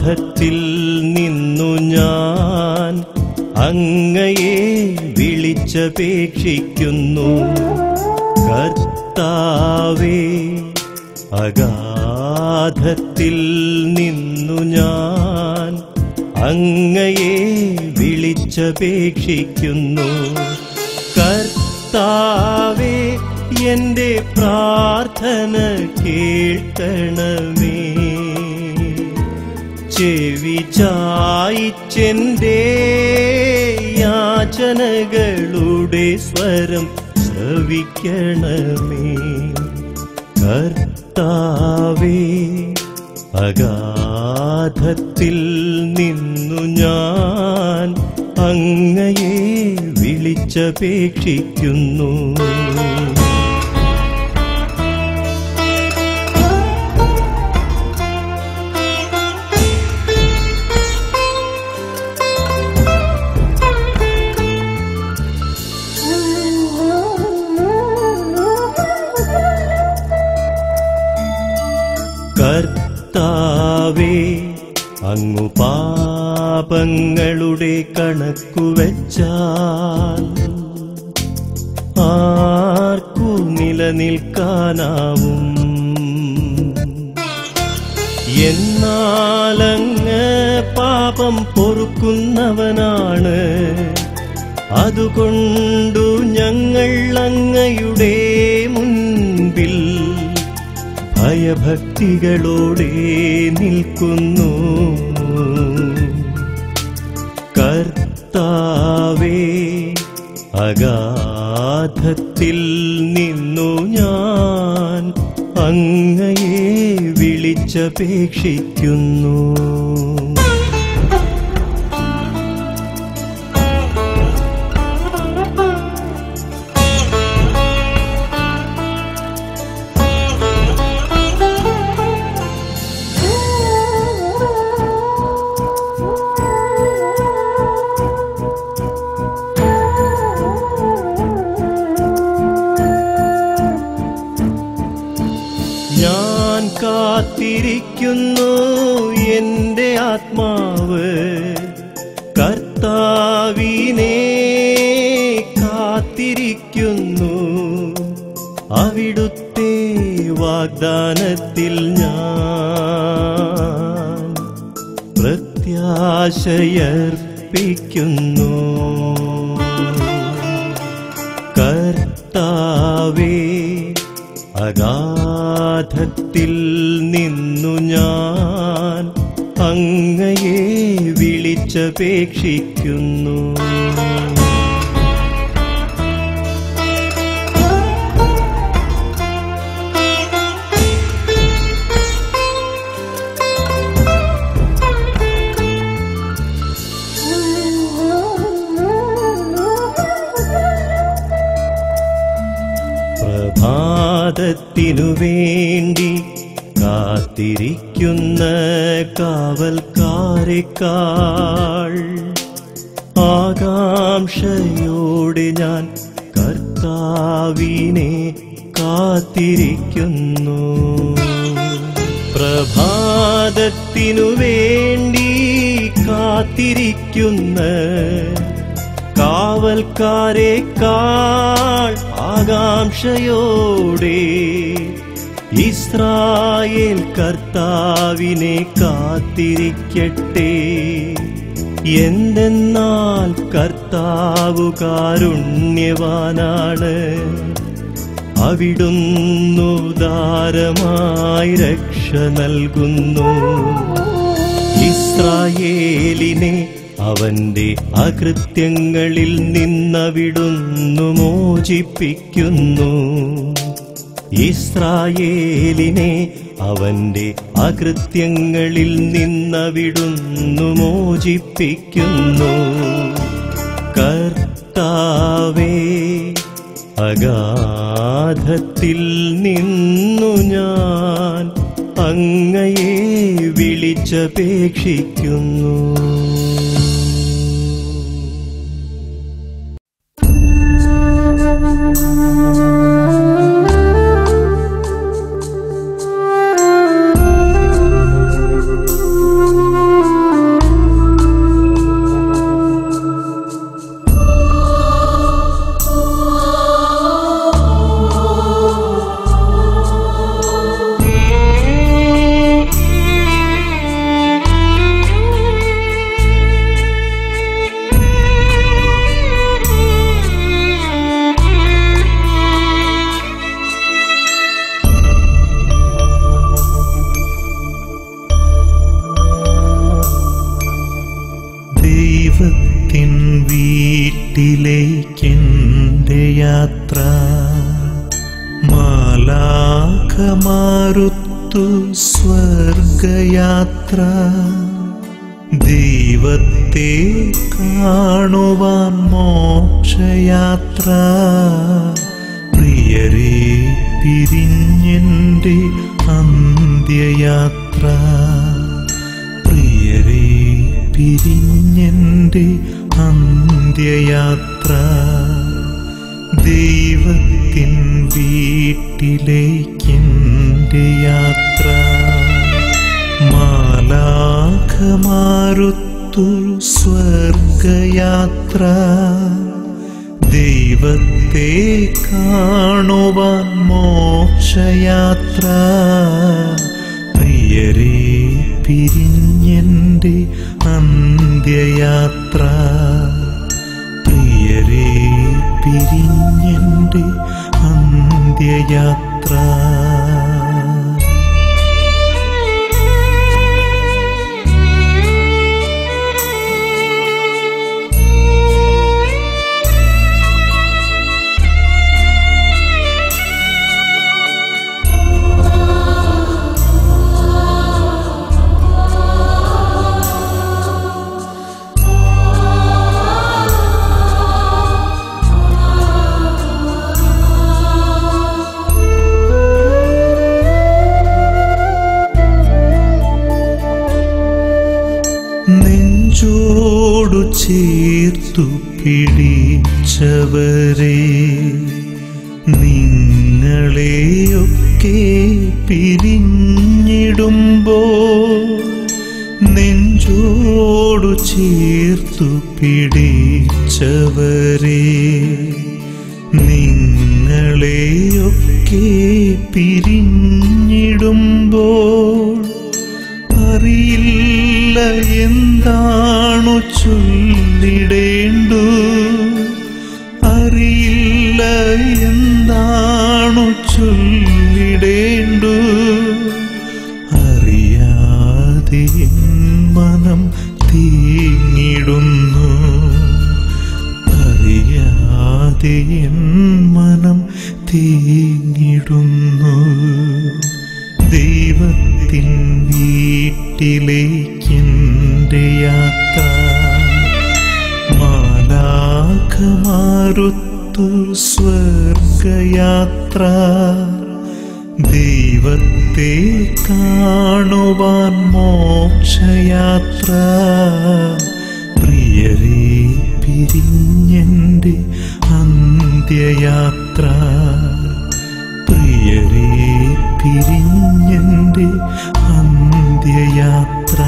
അഗാധത്തിൽ നിന്നു ഞാൻ അങ്ങയെ വിളിച്ചപേക്ഷിക്കുന്നു കർത്താവേ അഗാധത്തിൽ നിന്നു ഞാൻ അങ്ങയെ വിളിച്ചപേക്ഷിക്കുന്നു കർത്താവേ എന്റെ പ്രാർത്ഥന കേൾക്കണമേ ചെവി ചായിച്ചെന്റെ യാചനകളുടെ സ്വരം ശ്രവിക്കണമേ കർത്താവേ അഗാധത്തിൽ നിന്നു ഞാൻ അങ്ങയെ വിളിച്ചപേക്ഷിക്കുന്നു കർത്താവേ അങ്ങു പാപങ്ങളുടെ കണക്കു വെച്ചാൽ ആർക്കു നിലനിൽക്കാനാവും എന്നാലങ്ങ് പാപം പൊറുക്കുന്നവനാണ് അതുകൊണ്ടു ഞങ്ങൾ അങ്ങയുടെ മുൻപിൽ ഭയഭക്തികളോടെ നിൽക്കുന്നു കർത്താവേ അഗാധത്തിൽ നിന്നു ഞാൻ അങ്ങയെ വിളിച്ചപേക്ഷിക്കുന്നു ഞാൻ കാത്തിരിക്കുന്നു എന്റെ ആത്മാവ് കർത്താവിനെ കാത്തിരിക്കുന്നു അവിടുത്തെ വാഗ്ദാനത്തിൽ ഞാൻ പ്രത്യാശയർപ്പിക്കുന്നു കർത്താവേ അഗാധത്തിൽ നിന്നു ഞാൻ അങ്ങയെ വിളിച്ചപേക്ഷിക്കുന്നു പ്രഭാതത്തിനു വേണ്ടി കാത്തിരിക്കുന്ന കാവൽക്കാരെക്കാൾ ആകാംക്ഷയോടെ ഞാൻ കർത്താവിനെ കാത്തിരിക്കുന്നു പ്രഭാതത്തിനു വേണ്ടി കാത്തിരിക്കുന്ന കാവൽക്കാരെക്കാൾ ആകാംക്ഷയോടെ ഇസ്രായേൽ കർത്താവിനെ കാത്തിരിക്കട്ടെ എന്തെന്നാൽ കർത്താവു കാരുണ്യവാനാണ് അവിടുന്നു ദാരമായി രക്ഷ നൽകുന്നു ഇസ്രായേലിനെ അവന്റെ അകൃത്യങ്ങളിൽ നിന്നവിടുന്നു മോചിപ്പിക്കുന്നു ഇസ്രായേലിനെ അവന്റെ അകൃത്യങ്ങളിൽ നിന്നവിടുന്നു മോചിപ്പിക്കുന്നു കർത്താവേ അഗാധത്തിൽ നിന്നു ഞാൻ അങ്ങയെ വിളിച്ചപേക്ഷിക്കുന്നു Thank you. മാലാഖമാരുത്തു സ്വർഗയാത്ര ദൈവത്തെ കാണുവാൻ മോക്ഷയാത്ര പ്രിയരെ പിരിഞ്ഞെൻ്റെ അന്ത്യയാത്ര പ്രിയരെ പിരിഞ്ഞെൻ്റെ അന്ത്യയാത്ര ദൈവത്തിൻ വീട്ടിലേക്കെൻ്റെ യാത്ര മാലാഖമാരുത്തു സ്വർഗയാത്ര ദൈവത്തെ കാണുവാൻ മോക്ഷയാത്ര പ്രിയരെ പിരിഞ്ഞെൻ്റെ അന്ത്യയാത്ര പ്രിയരെ പിരിഞ്ഞെൻ്റെ അന്ത്യയാത്ര നെഞ്ചോടു ചേർത്തു പിടിച്ചവരെ നിങ്ങളെയൊക്കെ പിരിഞ്ഞിടുമ്പോ നെഞ്ചോടു ചേർത്തു പിടിച്ചവരെ നിങ്ങളെയൊക്കെ പിരിഞ്ഞിടുമ്പോൾ അറിയില്ല എന്താണു ചൊല്ലിടേണ്ടു അറിയില്ല എന്താണു ചൊല്ലിടേണ്ടു അറിയാതെ എൻ മനം തീങ്ങിടുന്നു അറിയാതെ എൻ മനം തീങ്ങിടുന്നു ദൈവത്തിൻ വീട്ടിലേക്കെൻ്റെ യാത്ര മാലാഖമാരുത്തു സ്വർഗയാത്ര ദൈവത്തെ കാണുവാൻ മോക്ഷയാത്ര പ്രിയരെ പിരിഞ്ഞെൻ്റെ അന്ത്യയാത്ര പ്രിയരെ പിരിഞ്ഞെൻ്റെ അന്ത്യയാത്ര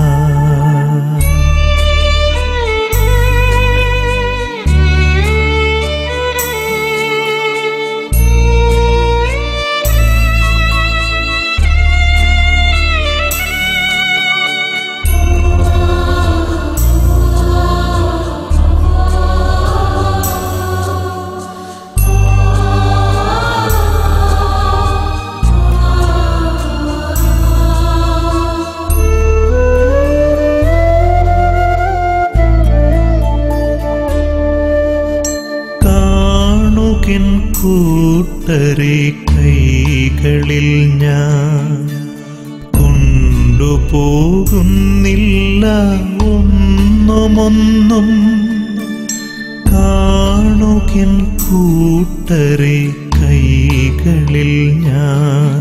കാണുകിൻ കൂട്ടരെ കൈകളിൽ ഞാൻ കൊണ്ടുപോകുന്നില്ല ഒന്നുമൊന്നും കാണുകിൻ കൂട്ടരെ കൈകളിൽ ഞാൻ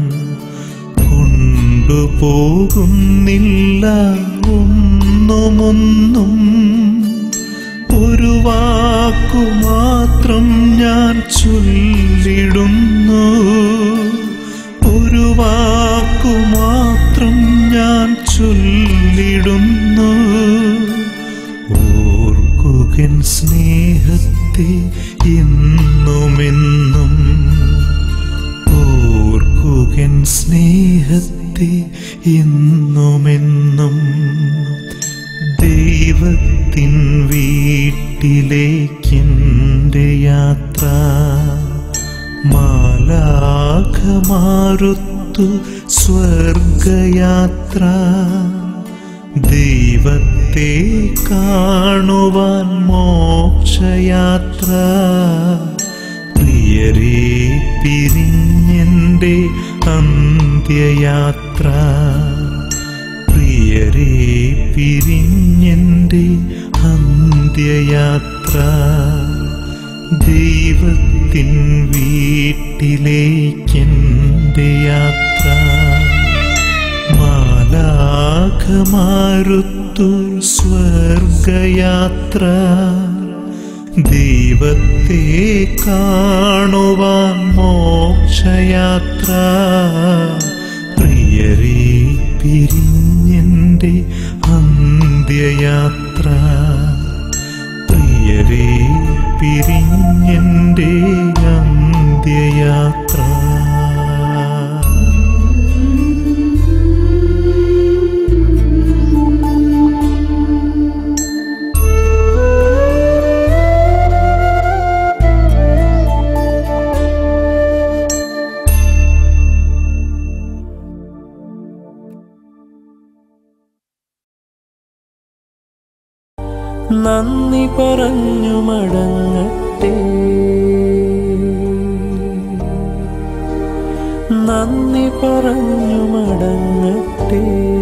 കൊണ്ടുപോകുന്നില്ല ഒന്നുമൊന്നും ഒരു വാക്കു മാത്രം ഞാൻ ചൊല്ലിടുന്നു ഒരു വാക്കു മാത്രം ഞാൻ ചൊല്ലിടുന്നു ഓർക്കുകൻ സ്നേഹത്തെ എന്നുമെന്നും ഓർക്കുകൻ സ്നേഹത്തെ എന്നുമെന്നും ദൈവത്തിൻ വീട്ടിലേക്കെൻ്റെ യാത്ര മാലാഖമാരുത്തു സ്വർഗയാത്ര ദൈവത്തെ കാണുവാൻ മോക്ഷയാത്ര പ്രിയരെ പിരിഞ്ഞെന്റെ അന്ത്യയാത്ര പ്രിയരെ പിരിഞ്ഞെന്റെ അന്ത്യയാത്ര ദൈവത്തിൻ വീട്ടിലേക്കെന്റെ യാത്ര മാലാഖമാരുത്തു സ്വർഗയാത്ര ദൈവത്തെ കാണുവാൻ മോക്ഷയാത്ര പ്രിയരെ പിരിഞ്ഞെന്റെ അന്ത്യയാത്ര പ്രിയരെ പിരിഞ്ഞെന്റെ അന്ത്യയാത്ര നന്ദി പറഞ്ഞു മടങ്ങട്ടെ നന്ദി പറഞ്ഞു മടങ്ങട്ടെ